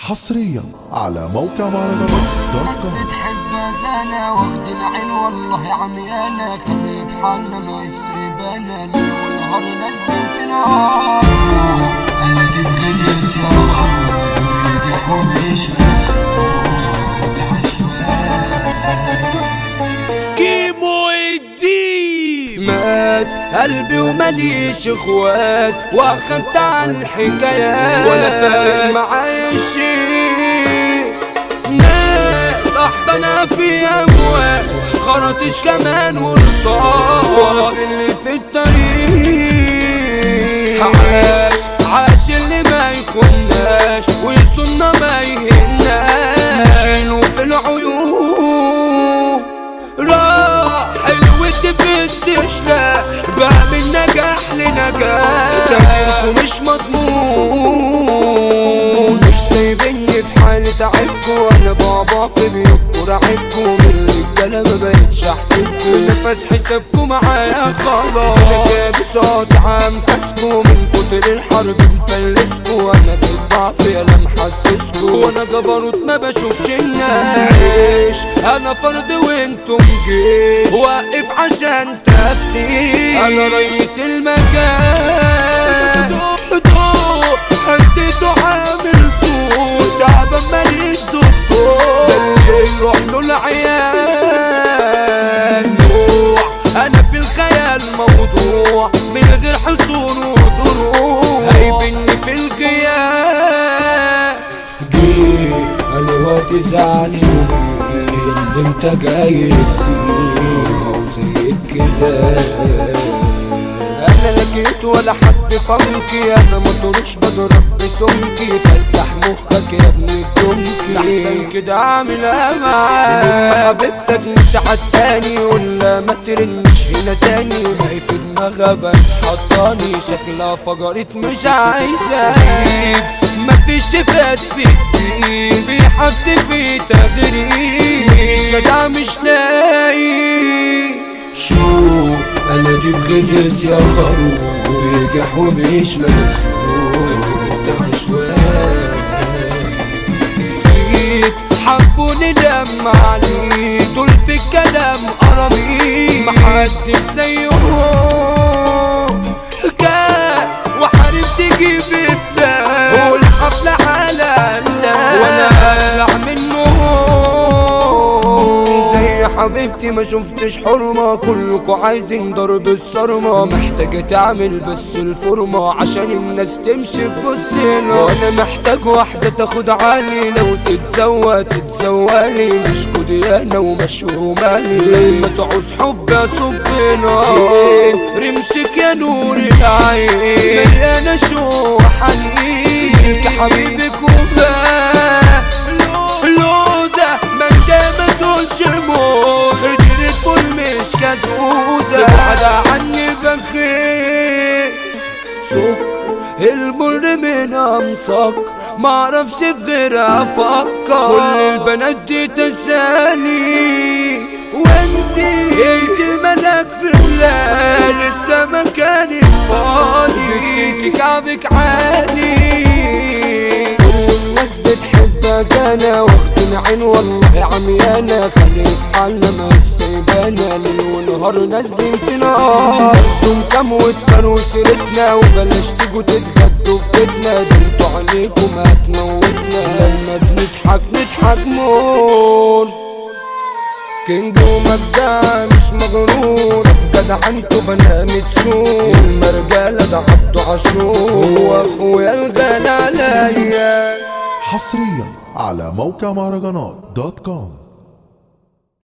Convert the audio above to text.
حصريا على موقع مهرجانات دوت ناس كوم بتحب زانا واخدين عين والله عميانة خلي في حالنا ما يسيبانا ليل ونهار نازلين في نار انا دي بغلس يا رب ويجي حوميش كيمو الدين مات قلبي ومليش اخوات واخدت على الحكايات ولا فارق معايا شيء ناس احضنها في اموال خرطش كمان ورصاص اللي في الطريق عاش عاش اللي ما يخوناش ويصنا ما يهناش شيلوا في العيون راح الود في استشلاء بقى من نجاح لنجاح تغييركم مش مضمون مش سايبيني في حالي تعبكم انا بابا في بيوتكم راعبكم من الرجاله ما بقتش احسبكم نفس حسابكم معايا خلاص انا كابس قاطع امكسكم من كتر الحرب مفلسكم انا بالضعف انا محسسكم وانا جبروت ما بشوفش الناس انا فرد وانتم جيش واقف عشان تفتيش انا رئيس المكان حديته عامل سوء تعبان ماليش دكتور ده اللي يروح له العيان نوع انا في الخيال موضوع من غير حصون ودروع هيبني في الغياب جيت انا وقت زعلي اللي انت جاي تسيبه وزي كده انا لقيت ولا حد فانكي انا ما طرش بضرب بسمكي فتح مخك يا ابن الدمكي احسن كده اعملها معاك حبيبتك مش عتاني ولا ما ترنش هنا تاني ما هي في دماغها بس حطاني شكلها فجرت مش عايزة مفيش فات في سبيل في حبس في تغريب مش جدع مش لاقي شوف انا دي بغلس يا خروف ويجح ومش مسؤول انت نسيت حبوني لما علي دول في الكلام قرمي محدش زيهم كاس وحارب تجيب فلاس والحفلة على الناس وانا اقلع منهم زي حبيبتي ما شفتش حرمة كلكوا عايزين ضرب الصرمة محتاجة تعمل بس الفورمة عشان الناس تمشي ببصينا وانا محتاج واحدة تاخد عالي لو تتزوى تتزوالي مش كوديانة ومشهور مالي لما تعوز حب صبنا فين رمشك يا نور العين مليانة شو حنين انت حبيبك وباه لوزة ما انت ما تقولش موت قدرت تقول مش كزوزة ابعد عني بخير سكر المر من امسك معرفش في غيرها افكر كل البنات دي تسالي وانتي انت الملك في الليل لسه مكانك فاضي انت كعبك عالي كل الناس بتحب انا واخدين عين والله عميانة خلي في حالنا ما سايبانا ليل ونهار نازلين في نار انتم كام وتفنوا سيرتنا وبلاش تيجوا تتغدوا في بيتنا ده انتوا عليكم هتموتنا لما بنضحك نضحك موت كينج ومبدع مش مغرور في جدع انتوا بنات سوق المرجالة ده عبده عاشور واخويا الغالي عليا حصريا على موقع مهرجانات دوت كوم